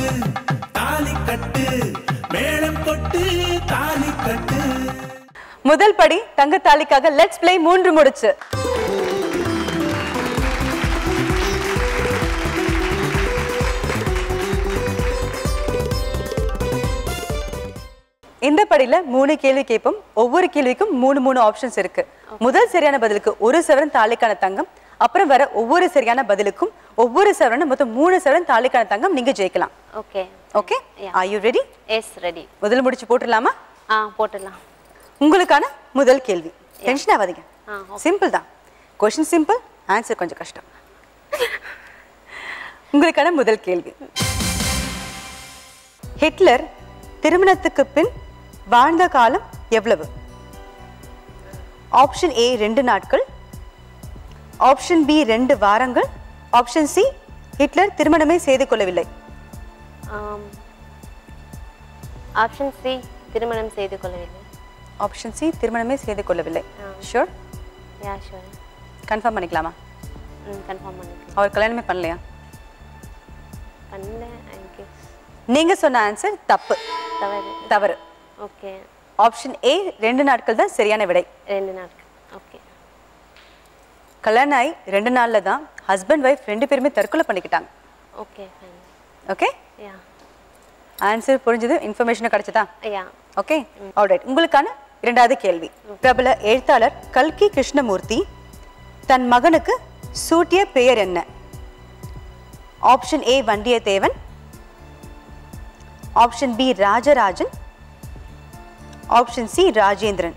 தாலி கட்டு மேளம் கொட்டு தாலி கட்டு முதல் படி தங்க தாலிக்காக லெட்ஸ் ப்ளே மூன்று முடிச்சு இந்த படியில மூணு கேள்வி கேட்போம் ஒவ்வொரு கேள்விக்கும் மூணு மூணு ஆப்ஷன்ஸ் இருக்கு முதல் சரியான பதிலுக்கு ஒரு சவரன் தாலிக்கான தங்கம் அப்புறம் வர ஒவ்வொரு சரியான பதிலுக்கும் ஒவ்வொரு சவரன் மொத்தம் மூணு சவரன் தாலிக்கான தங்கம் நீங்க ஜெயிக்கலாம் okay okay Yeah. Are you ready yes ready முதல் முடிச்சு போட்டுடலாமா ஆ போட்டுடலாம் உங்களுக்கான முதல் கேள்வி டென்ஷன் ஆகாதீங்க ஆ, okay. சிம்பிள் தான் கொஷின் சிம்பிள் ஆன்சர் கொஞ்சம் கஷ்டம் உங்களுக்கான முதல் கேள்வி ஹிட்லர் திருமணத்துக்கு பின் வாழ்ந்த காலம் எவ்வளவு ஆப்ஷன் ஏ ரெண்டு நாட்கள் ஆப்ஷன் பி ரெண்டு வாரங்கள் ஆப்ஷன் சி ஹிட்லர் திருமணமே செய்து கொள்ளவில்லை ஆப்ஷன் சி திருமணம் செய்து கொள்ளவில்லை ஆப்ஷன் சி திருமணமே செய்து கொள்ளவில்லை ஆ. ஷூர் யா ஷுவர் கன்ஃபார்ம் பண்ணிக்கலாமா ம் கன்ஃபார்ம் பண்ணிக்கலாம் அவர் கல்யாணமே பண்ணலையா பண்ணல ஐ கெஸ் நீங்க சொன்ன ஆன்சர் தப்பு தவறு தவறு ஓகே ஆப்ஷன் ஏ ரெண்டு நாட்கள் தான் சரியான விடை ரெண்டு நாட்கள் ஓகே கல்யாணம் ஆகி ரெண்டு நாள்ல தான் ஹஸ்பண்ட் ஒய்ஃப் ரெண்டு பேருமே தற்கொலை பண்ணிக்கிட்டாங்க okay fine okay yeah answer புரிஞ்சது இன்ஃபர்மேஷன் கிடைச்சதா யா ஓகே ஆல்ரைட் உங்களுக்கான இரண்டாவது கேள்வி பிரபல எழுத்தாளர் கல்கி கிருஷ்ணமூர்த்தி தன் மகனுக்கு சூட்டிய பெயர் என்ன option A Vandiyathevan option B Rajarajan option C Rajendran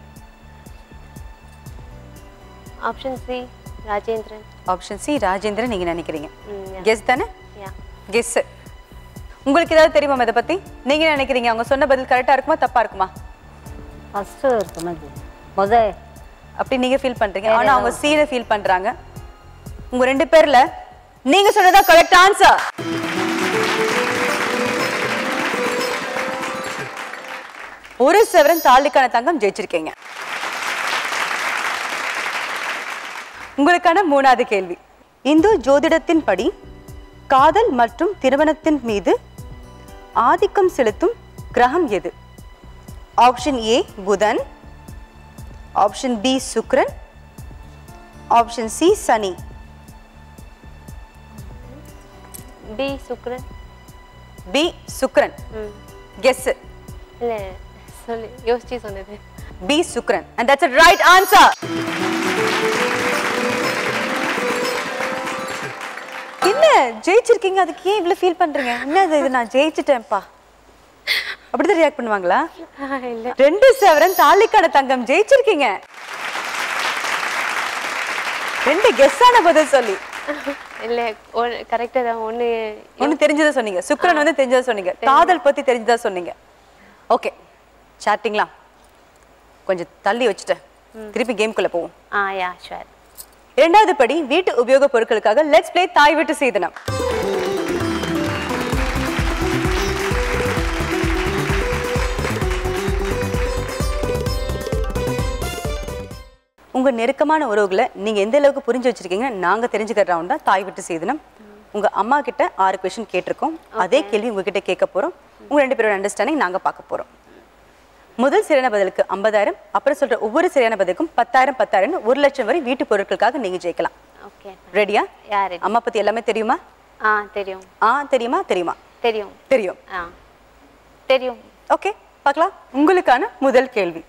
option C Rajendran option C Rajendran நீங்க நினைக்கிறீங்க ம் யா கெஸ் தானே யா கெஸ் உங்களுக்கு ஏதாவது தெரியுமா இதை பத்தி நீங்க என்ன நினைக்கிறீங்க அவங்க சொன்ன பதில் கரெக்டா இருக்குமா தப்பா இருக்குமா ஃபஸ்ட்டு இருக்குமது முத அப்படி நீங்க ஃபீல் பண்றீங்க ஆனா அவங்க சீனை ஃபீல் பண்றாங்க உங்க ரெண்டு பேர்ல நீங்க சொன்னதா கரெக்ட் ஆன்சர் ஒரு செவரன் தாலிக்கான தங்கம் ஜெயிச்சிருக்கீங்க உங்களுக்கான மூணாவது கேள்வி இந்து ஜோதிடத்தின் படி காதல் மற்றும் திருமணத்தின் மீது ஆதிக்கம் செலுத்தும் கிரகம் எது option A Budhan option B Sukran option C Sani B Sukran B Sukran ம் கெஸ் இல்லை சொல்லு யோசிச்சு சொன்னது B Sukran and that's a right answer என்ன ஜெயிச்சிருக்கீங்க அதுக்கு ஏன் இவ்வளவு ஃபீல் பண்றீங்க என்ன இது நான் ஜெயிச்சிட்டேன்ப்பா அப்படிதான் ரியாக்ட் பண்ணுவாங்களா இல்லை ரெண்டு செவரன் தாலிக்கான தங்கம் ஜெயிச்சிருக்கீங்க ரெண்டு கெஸ்ஸான பதில் சொல்லி இல்லை ஒன்று கரெக்டாக தான் ஒன்று ஒண்ணு தெரிஞ்சதா சொன்னீங்க சுக்ரன் வந்து தெரிஞ்சதா சொன்னீங்க காதல் பத்தி தெரிஞ்சதா சொன்னீங்க ஓகே சாட்டிங்களா கொஞ்சம் தள்ளி வச்சுட்டேன் திருப்பி கேம்குள்ள போவோம் ஆ யா ஷுவர் இரண்டாவது படி வீட்டு உபயோக பொருட்களுக்காக லெட்ஸ் ப்ளே தாய் வீட்டு சீதனம் உங்க நெருக்கமான உறவுகளை நீங்க எந்த அளவுக்கு புரிஞ்சு வச்சிருக்கீங்கன்னு நாங்க தெரிஞ்சுக்கிற ரவுண்ட் தான் தாய் வீட்டு சீதனம் உங்க அம்மா கிட்ட ஆறு கொஸ்டின் கேட்டிருக்கோம் அதே கேள்வி உங்ககிட்ட கேட்க போறோம் உங்க ரெண்டு பேரோட அண்டர்ஸ்டாண்டிங் நாங்க பார்க்க போறோம் முதல் சரியான பதிலுக்கு ஐம்பதாயிரம் அப்புறம் சொல்ற ஒவ்வொரு சரியான பதிலுக்கும் பத்தாயிரம் பத்தாயிரம் ஒரு லட்சம் வரை வீட்டு பொருட்களுக்காக நீங்க ஜெயிக்கலாம் ஓகே ரெடியா யா ரெடி அம்மா பத்தி எல்லாமே தெரியுமா ஆ தெரியும் ஆ தெரியுமா தெரியுமா தெரியும் தெரியும் ஆ தெரியும் ஓகே பார்க்கலாம் உங்களுக்கான முதல் கேள்வி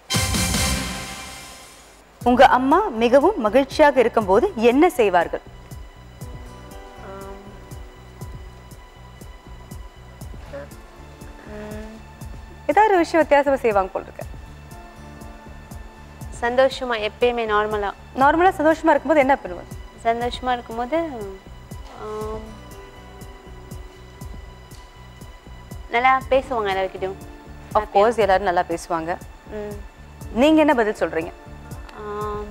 உங்க அம்மா மிகவும் மகிழ்ச்சியாக இருக்கும்போது என்ன செய்வார்கள் ஆம். ஏதாவது ஒரு விஷயம் வித்தியாசமா செய்வாங்க போல இருக்கு சந்தோஷமா எப்பயுமே நார்மலா நார்மலா சந்தோஷமா இருக்கும்போது என்ன பண்ணுவாங்க சந்தோஷமா இருக்கும்போது ஆம், நல்லா பேசுவாங்க எல்லாருக்கிட்டையும் கோர்ஸ் எல்லாரும் நல்லா பேசுவாங்க ம் நீங்க என்ன பதில் சொல்றீங்க ஆம்.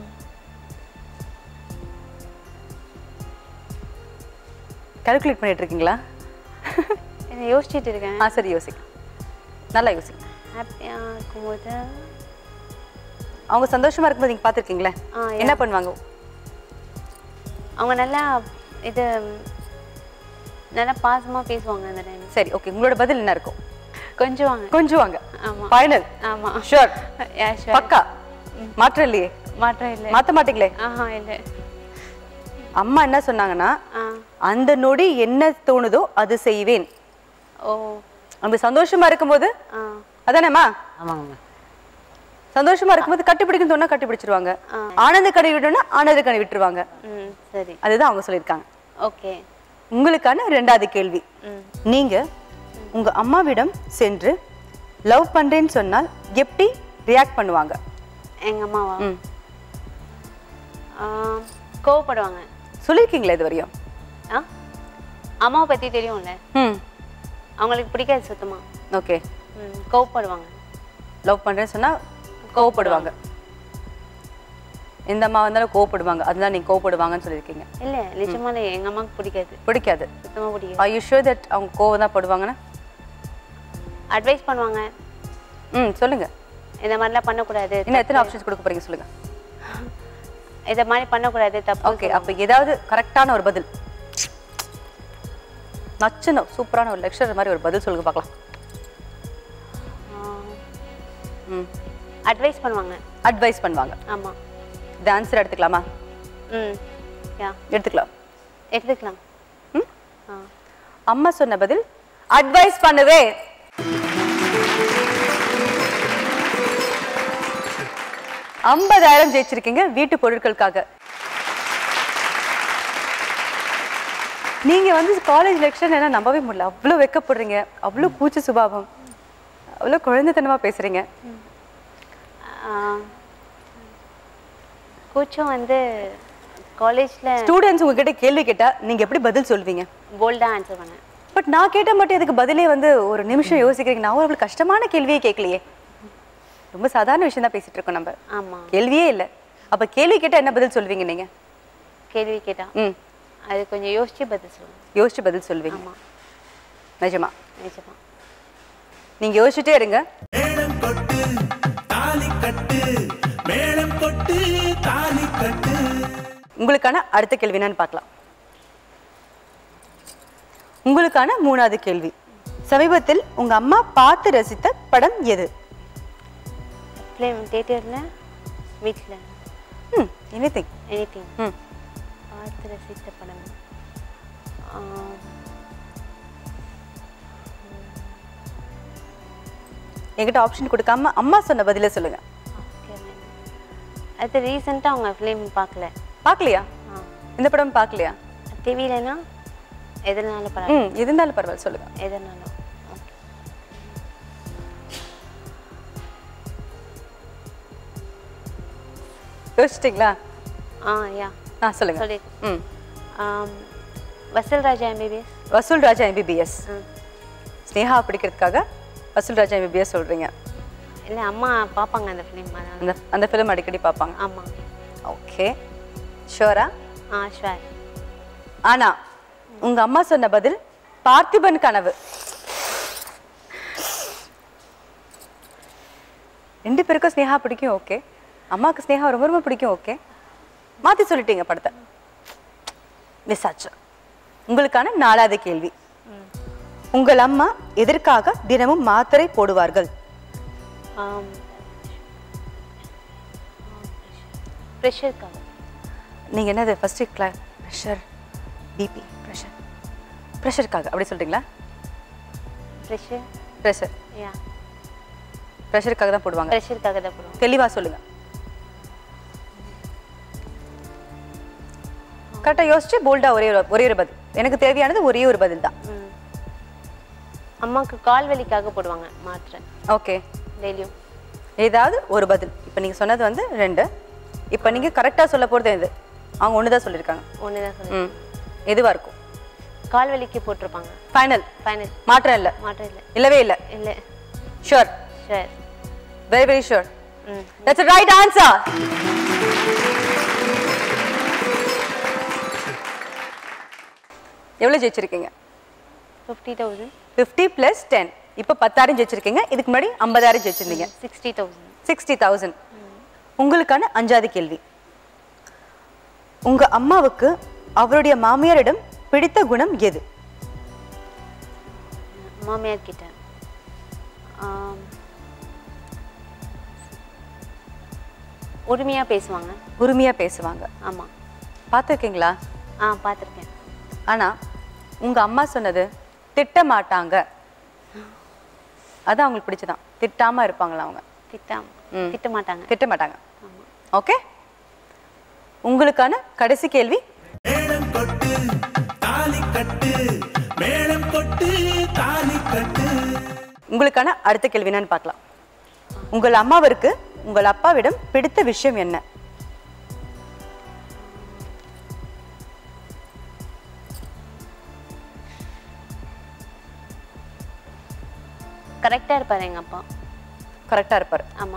கால்குலேட் பண்ணிட்டு இருக்கீங்களா என்ன யோசிச்சுட்டு இருக்கேன் ஆ சரி யோசிங்க நல்லா யோசிங்க ஹாப்பியாக இருக்கும்போது அவங்க சந்தோஷமா இருக்கும்போது நீங்க பார்த்துருக்கீங்களே ஆ, yeah. என்ன பண்ணுவாங்க அவங்க நல்லா இது நல்லா பாசமாக பேசுவாங்க அந்த டைம் சரி ஓகே உங்களோட பதில் என்ன இருக்கும் கொஞ்சம் வாங்க கொஞ்சம் வாங்க ஆமா. ஃபைனல் ஆமாம் ஷூர் யா ஷுவர் பக்கா மாற்றம் இல்லையே மாற்றம் இல்லை மாத்த மாட்டீங்களே ஆஹா இல்லை அம்மா என்ன சொன்னாங்கன்னா ஆ அந்த நொடி என்ன தோணுதோ அது செய்வேன் ஓ நம்ம சந்தோஷமா இருக்கும்போது ஆ அதானேம்மா ஆமாங்கம்மா சந்தோஷமா இருக்கும்போது கட்டிப்பிடிக்கும் தோணா கட்டி பிடிச்சிருவாங்க ஆனந்த கனி விடணும்னா ஆனந்த கனி விட்டுருவாங்க ம் சரி அதுதான் அவங்க சொல்லியிருக்காங்க ஓகே உங்களுக்கான ரெண்டாவது கேள்வி ம் நீங்க உங்க அம்மாவிடம் சென்று லவ் பண்றேன்னு சொன்னால் எப்படி ரியாக்ட் பண்ணுவாங்க எங்கள் அம்மாவா ம் ஆ, கோவப்படுவாங்க சொல்லியிருக்கீங்களா இது வரையும் ஆ அம்மாவை பற்றி தெரியும்ல ம் அவங்களுக்கு பிடிக்காது சுத்தமா ஓகே ம் கோவப்படுவாங்க லவ் பண்றேன்னு சொன்னா கோவப்படுவாங்க எந்த அம்மா வந்தாலும் கோவப்படுவாங்க அதுதான் நீங்க கோவப்படுவாங்கன்னு சொல்லியிருக்கீங்க இல்லை நிஜமாலே எங்கள் அம்மாவுக்கு பிடிக்காது பிடிக்காது சுத்தமாக பிடிக்காது ஐ யூ ஷூர் தட் அவங்க கோவம் தான் படுவாங்கன்னு அட்வைஸ் பண்ணுவாங்க ம் சொல்லுங்க இந்த மாதிரிலாம் பண்ணக்கூடாது இன்னும் எத்தனை ஆப்ஷன்ஸ் கொடுக்க போறீங்க சொல்லுங்க இதை மாதிரி பண்ணக்கூடாது தப்பு ஓகே அப்ப ஏதாவது கரெக்டான ஒரு பதில் நச்சுன்னு சூப்பரான ஒரு லெக்சர் மாதிரி ஒரு பதில் சொல்லுங்க பார்க்கலாம் ம் அட்வைஸ் பண்ணுவாங்க அட்வைஸ் பண்ணுவாங்க ஆமாம் இந்த ஆன்சர் எடுத்துக்கலாமா ம் யா எடுத்துக்கலாம் எடுத்துக்கலாம் ம் ஆ அம்மா சொன்ன பதில் அட்வைஸ் பண்ணுவே ஐம்பதாயிரம் ஜெயிச்சிருக்கீங்க வீட்டு பொருட்களுக்காக நீங்க வந்து காலேஜ் லெக்சர் என்ன நம்பவே முடியல அவ்வளோ வெக்கப்படுறீங்க அவ்வளோ கூச்ச சுபாவம் அவ்வளோ குழந்தைத்தனமா பேசுறீங்க கூச்சம் வந்து காலேஜில் ஸ்டூடெண்ட்ஸ் உங்ககிட்ட கேள்வி கேட்டா நீங்க எப்படி பதில் சொல்வீங்க போல்டாக ஆன்சர் பண்ணேன் பட் நான் கேட்ட மட்டும் இதுக்கு பதிலே வந்து ஒரு நிமிஷம் யோசிக்கிறீங்க நான் அவ்வளவு கஷ்டமான கேள்வியே கேட்கலையே ரொம்ப சாதாரண விஷயம் தான் பேசிட்டு இருக்கோம் நம்ம ஆமாம் கேள்வியே இல்லை அப்ப கேள்வி கேட்டா என்ன பதில் சொல்வீங்க நீங்க கேள்வி கேட்டா ம் அது கொஞ்சம் யோசிச்சு பதில் சொல்லுவேன் யோசிச்சு பதில் சொல்வீங்க ஆமாம் நிஜமா நிஜமா நீங்க யோசிச்சுட்டே இருங்க மேளம் கொட்டு தாலி கட்டு மேளம் கொட்டு தாலி கட்டு உங்களுக்கான அடுத்த கேள்வி என்னன்னு பார்க்கலாம் உங்களுக்கான மூணாவது கேள்வி சமீபத்தில் உங்க அம்மா பார்த்து ரசித்த படம் எது ஃபிலிம் தேட்டரில் வீட்டில் ம் எனிதிங் எனி திங் ம் பார்த்து ரசித்த படம் ஆ, என்கிட்ட ஆப்ஷன் கொடுக்காம அம்மா சொன்ன பதில சொல்லுங்க okay, ma'am. அது ரீசெண்டாக அவங்க ஃபிலிம் பார்க்கல பார்க்கலையா ஆ இந்த படம் பார்க்கலையா டிவிலனா எதனாலும் பரவாயில்ல ம் இருந்தாலும் பரவாயில்ல சொல்லுங்க எதனாலும் ஓகே யோசிச்சிட்டிங்களா ஆ யா ஆ சொல்லுங்க சொல்லி ம் வசல் ராஜா எம்பிபிஎஸ் வசூல் ராஜா எம்பிபிஎஸ் ம் ஸ்னேகா பிடிக்கிறதுக்காக வசூல் ராஜா எம்பிபிஎஸ் சொல்றீங்க இல்லை அம்மா பார்ப்பாங்க அந்த ஃபிலிம் அதான் அந்த அந்த ஃபிலிம் அடிக்கடி பார்ப்பாங்க ஆமாம் ஓகே ஷோரா ஆ ஷுவர் ஆனா உங்க அம்மா சொன்ன பதில் பார்த்திபன் கனவு ரெண்டு பேருக்கும் ஸ்னேகா பிடிக்கும் ஓகே அம்மாவுக்கு ஸ்னேகா ரொம்ப ரொம்ப பிடிக்கும் ஓகே மாத்தி சொல்லிட்டீங்க படத்தை மிஸ் ஆச்சு உங்களுக்கான நாலாவது கேள்வி உங்கள் அம்மா எதற்காக தினமும் மாத்திரை போடுவார்கள் ப்ரெஷருக்காக நீங்க என்னது ஃபர்ஸ்ட் கிளா ப்ரெஷர் பிபி ப்ரெஷர் ப்ரெஷருக்காக அப்படி சொல்றீங்களா ப்ரெஷர் ப்ரெஷர் யா ப்ரெஷருக்காக தான் போடுவாங்க ப்ரெஷருக்காக தான் போடுவோம் தெளிவா சொல்லுங்க கரெக்டாக யோசிச்சு போல்டா ஒரே ஒரு ஒரே ஒரு பதில் எனக்கு தேவையானது ஒரே ஒரு பதில் தான் ம் அம்மாவுக்கு கால் வலிக்காக போடுவாங்க மாத்திரை ஓகே டெய்லியும் ஏதாவது ஒரு பதில் இப்போ நீங்க சொன்னது வந்து ரெண்டு இப்போ நீங்க கரெக்டாக சொல்ல போறது இது அவங்க ஒன்று தான் சொல்லியிருக்காங்க ஒன்று தான் சொல்லுவேன் ம் எதுவா இருக்கும் கால் வலிக்கு போட்டிருப்பாங்க ஃபைனல் ஃபைனல் மாற்றம் இல்லை மாற்றம் இல்லை இல்லவே இல்லை இல்லை sure sure very very sure ம் தட்ஸ் ரைட் ஆன்சர் எவ்வளோ ஜெயிச்சிருக்கீங்க fifty thousand fifty plus ten இப்போ பத்தாயிரம் ஜெயிச்சிருக்கீங்க இதுக்கு முன்னாடி ஐம்பதாயிரம் ஜெயிச்சிருந்தீங்க சிக்ஸ்டி தௌசண்ட் சிக்ஸ்டி தௌசண்ட் உங்களுக்கான அஞ்சாவது கேள்வி உங்க அம்மாவுக்கு அவருடைய மாமியாரிடம் பிடித்த குணம் எது மாமியார் கிட்ட ஆம், உரிமையா பேசுவாங்க உரிமையா பேசுவாங்க ஆமா பார்த்துருக்கீங்களா ஆ பார்த்துருக்கேன் ஆனா உங்க அம்மா சொன்னது திட்ட மாட்டாங்க அது அவங்களுக்கு பிடிச்சதான் திட்டாம இருப்பாங்களா அவங்க திட்டாம ம். திட்ட மாட்டாங்க திட்ட மாட்டாங்க ஓகே உங்களுக்கான கடைசி கேள்வி மேளம் கொட்டு தாலி கட்டு மேளம் கொட்டு தாலி கட்டு உங்களுக்கான அடுத்த கேள்வி என்னன்னு பார்க்கலாம் உங்கள் அம்மாவிற்கு உங்கள் அப்பாவிடம் பிடித்த விஷயம் என்ன கரெக்டா இருப்பாரு எங்க அப்பா கரெக்டா இருப்பாரு ஆமா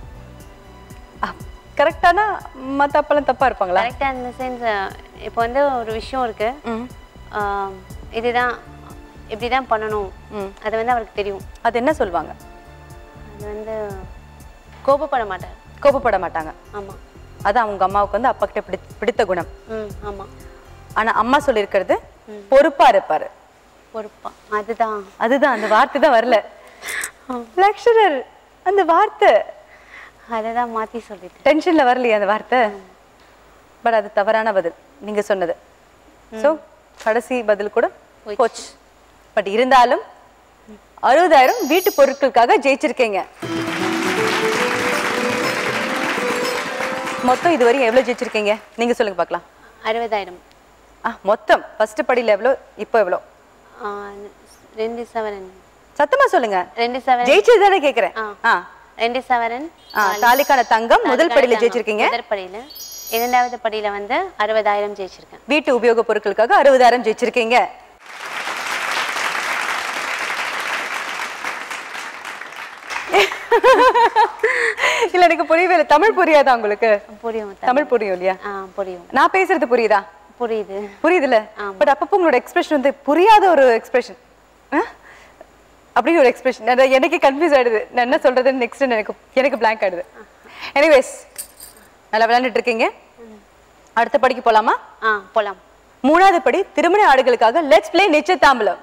கரெக்டானா மத்த அப்பெல்லாம் தப்பா இருப்பாங்களா கரெக்டா இந்த சென்ஸ் இப்போ வந்து ஒரு விஷயம் இருக்கு ம். ஆம், இதுதான் இப்படிதான் பண்ணணும் ம். அது வந்து அவருக்கு தெரியும் அது என்ன சொல்லுவாங்க அது வந்து கோபப்பட மாட்டார் கோபப்பட மாட்டாங்க ஆமா அதான் உங்க அம்மாவுக்கு வந்து அப்பா கிட்ட பிடி பிடித்த குணம் ம் ஆமா ஆனா அம்மா சொல்லியிருக்கிறது பொறுப்பா இருப்பாரு பொறுப்பா அதுதான் அதுதான் அந்த வார்த்தை தான் வரல லக்ஷரர் அந்த வார்த்தை அதை தான் மாத்தி சொல்லிட்டேன் டென்ஷன்ல வரலையா அந்த வார்த்தை பட் அது தவறான பதில் நீங்க சொன்னது சோ கடைசி பதில் கூட போச்சு பட் இருந்தாலும் அறுபதாயிரம் வீட்டு பொருட்களுக்காக ஜெயிச்சிருக்கீங்க மொத்தம் இதுவரையும் எவ்வளவு ஜெயிச்சிருக்கீங்க நீங்க சொல்லுங்க பார்க்கலாம் அறுபதாயிரம் ஆ மொத்தம் ஃபர்ஸ்ட் படியில எவ்வளோ இப்போ எவ்வளோ ஆ, ரெண்டு சவரன் சத்தமா சொல்லுங்க ரெண்டு சவரன் ஜெயிச்சது தானே கேக்குறேன் ஆ. ஆ ரெண்டு சவரன் ஆ, தாலிக்கான தங்கம் முதல் படியில ஜெயிச்சிருக்கீங்க முதல் படியில இரண்டாவது படியில வந்து அறுபதாயிரம் ஜெயிச்சிருக்கேன் வீட்டு உபயோக பொருட்களுக்காக அறுபதாயிரம் ஜெயிச்சிருக்கீங்க இல்ல எனக்கு புரியவே இல்லை தமிழ் புரியாதா உங்களுக்கு புரியும் தமிழ் புரியும் இல்லையா ஆ புரியும் நான் பேசுறது புரியுதா புரியுது புரியுதுல்ல பட் அப்பப்போ உங்களோட எக்ஸ்பிரஷன் வந்து புரியாத ஒரு எக்ஸ்பிரஷன் அப்படி ஒரு எக்ஸ்பிரஷன் எனக்கு கன்ஃபியூஸ் ஆயிடுது நான் என்ன சொல்றதுன்னு நெக்ஸ்ட் எனக்கு எனக்கு blank ஆயிடுது எனிவேஸ் நல்லா விளையாண்டுட்டு இருக்கீங்க அடுத்த படிக்கு போலாமா ஆ போலாம் மூணாவது படி திருமண ஆடுகளுக்காக லெட்ஸ் ப்ளே நிச்சயதாம்பலம்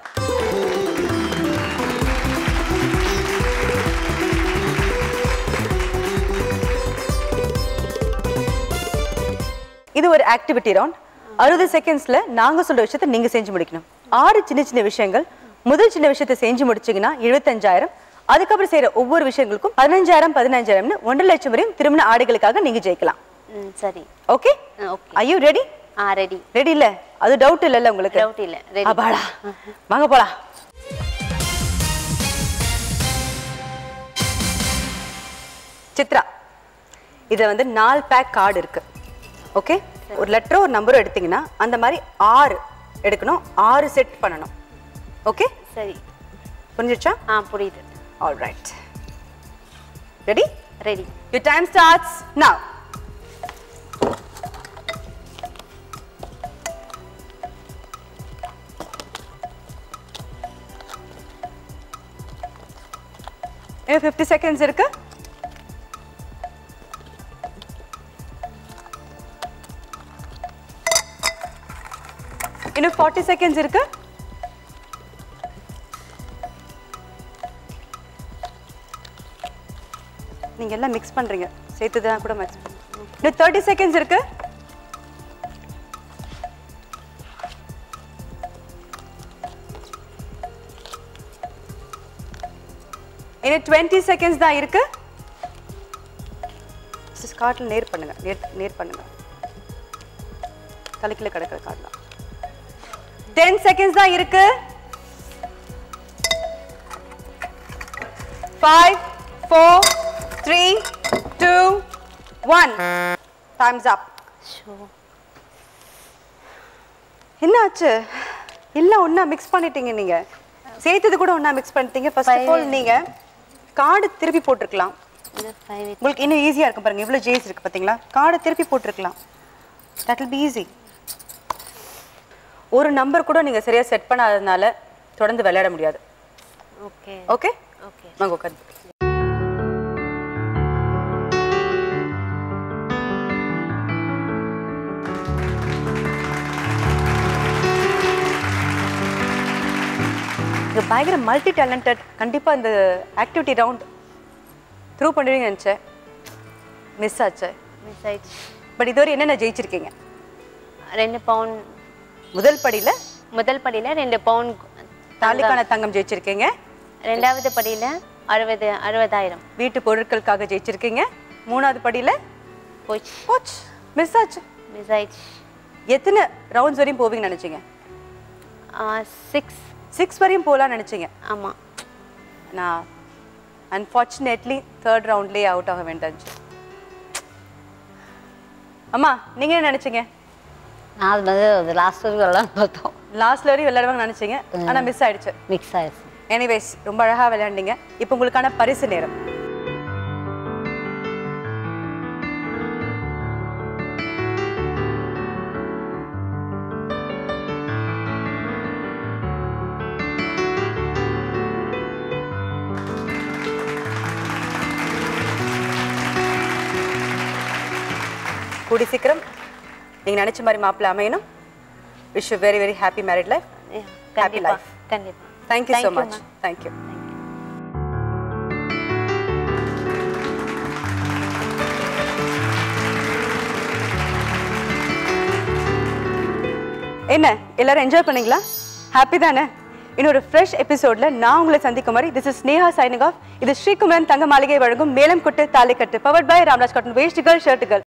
இது ஒரு ஆக்டிவிட்டி ரவுண்ட் அறுபது செகண்ட்ஸ்ல நாங்க சொல்ற விஷயத்த நீங்க செஞ்சு முடிக்கணும் ஆறு சின்ன சின்ன விஷயங்கள் முதல் சின்ன விஷயத்தை செஞ்சு முடிச்சீங்கன்னா எழுபத்தஞ்சாயிரம் அதுக்கப்புறம் செய்யற ஒவ்வொரு விஷயங்களுக்கும் பதினஞ்சாயிரம் பதினஞ்சாயிரம்னு ஒன்றரை லட்சம் வரையும் திருமண ஆடுகளுக்காக நீங்க ஜெயிக்கலாம் ம் சரி okay okay I you ready ஆ ரெடி ரெடி இல்ல அது டவுட் இல்லல்ல உங்களுக்கு டவுட் இல்ல ரெடி அப்பாடா வாங்க போலாம் சித்ரா இது வந்து நாலு பேக் கார்டு இருக்கு ஓகே ஒரு லெட்டரோ ஒரு நம்பரோ எடுத்தீங்கன்னா அந்த மாதிரி ஆறு எடுக்கணும் ஆறு செட் பண்ணணும் ஓகே சரி புரிஞ்சிடுச்சா ஆ புரியுது all right ready ready Your time starts now. இன்னும் ஃபிஃப்டி செகண்ட்ஸ் இருக்கு இன்னும் ஃபார்ட்டி செகண்ட்ஸ் இருக்கு நீங்க எல்லாம் மிக்ஸ் பண்றீங்க சேர்த்து தான் கூட மிக்ஸ் இன்னும் தேர்ட்டி செகண்ட்ஸ் இருக்கு இன்னும் டுவெண்ட்டி செகண்ட்ஸ் தான் இருக்கு காட்டில் நேர் பண்ணுங்க நேர் நேர் பண்ணுங்க தலைக்கில கிடக்கிற காட்டலாம் டென் செகண்ட்ஸ் தான் இருக்கு five four three two one time's up show என்ன ஆச்சு எல்லாம் ஒண்ணா மிக்ஸ் பண்ணிட்டீங்க நீங்க சேர்த்தது கூட ஒண்ணா மிக்ஸ் பண்ணிட்டீங்க ஃபர்ஸ்ட் ஆஃப் ஆல் நீங்க கார்டு திருப்பி போட்டிருக்கலாம் இது ஃபைவ் உங்களுக்கு இன்னும் ஈஸியா இருக்கும் பாருங்க இவ்வளவு ஜேஸ் இருக்கு பாத்தீங்களா கார்டை திருப்பி போட்டிருக்கலாம் தட் வில் பி ஈஸி ஒரு நம்பர் கூட நீங்க சரியா செட் பண்ணாததுனால தொடர்ந்து விளையாட முடியாது ஓகே ஓகே ஓகே வாங்க உட்காந்து நீங்கள் பயங்கர மல்டி டேலண்டட் கண்டிப்பாக இந்த ஆக்டிவிட்டி ரவுண்ட் த்ரூ பண்ணுவீங்கன்னு நினச்சேன் மிஸ் ஆச்சு மிஸ் ஆயிடுச்சு பட் இதுவரை என்னென்ன ஜெயிச்சிருக்கீங்க ரெண்டு பவுன் முதல் படியில் முதல் படியில ரெண்டு பவுன் தாலிக்கான தங்கம் ஜெயிச்சிருக்கீங்க ரெண்டாவது படியில அறுபது அறுபதாயிரம் வீட்டு பொருட்களுக்காக ஜெயிச்சிருக்கீங்க மூணாவது படியில் போச்சு போச்சு மிஸ் ஆச்சு மிஸ் ஆயிடுச்சு எத்தனை ரவுண்ட்ஸ் வரையும் போவீங்கன்னு நினச்சிங்க சிக்ஸ் சிக்ஸ் வரையும் போகலான்னு நினச்சிங்க ஆமா நான் அன்ஃபார்ச்சுனேட்லி தேர்ட் ரவுண்ட்லேயே அவுட் ஆக வேண்டாச்சு அம்மா நீங்கள் என்ன நினச்சிங்க நான் அது வந்து அது லாஸ்ட் வரைக்கும் விளாண்டு பார்த்தோம் லாஸ்ட்ல வரையும் விளையாடுவாங்க நினச்சிங்க ஆனால் மிஸ் ஆயிடுச்சு மிக்ஸ் ஆயிடுச்சு எனிவேஸ் ரொம்ப அழகாக விளையாண்டீங்க இப்போ உங்களுக்கான பரிசு நேரம் கூடி சீக்கிரம் நீங்கள் நினச்ச மாதிரி மாப்பிள்ளை அமையணும் wish very very happy married life கண்டிப்பா life. கண்டிப்பா thank you so Thank you, much ma'am. Thank you என்ன எல்லாரும் என்ஜாய் பண்ணீங்களா ஹாப்பி தானே இன்னொரு ஃப்ரெஷ் எபிசோட்ல நான் உங்களை சந்திக்கும் மாதிரி this is Sneha signing off இது ஸ்ரீகுமரன் தங்க மாளிகை வழங்கும் Melam Kottu Thali Kattu powered by Ramraj cotton வேஷ்டிகள் ஷர்ட்டுகள்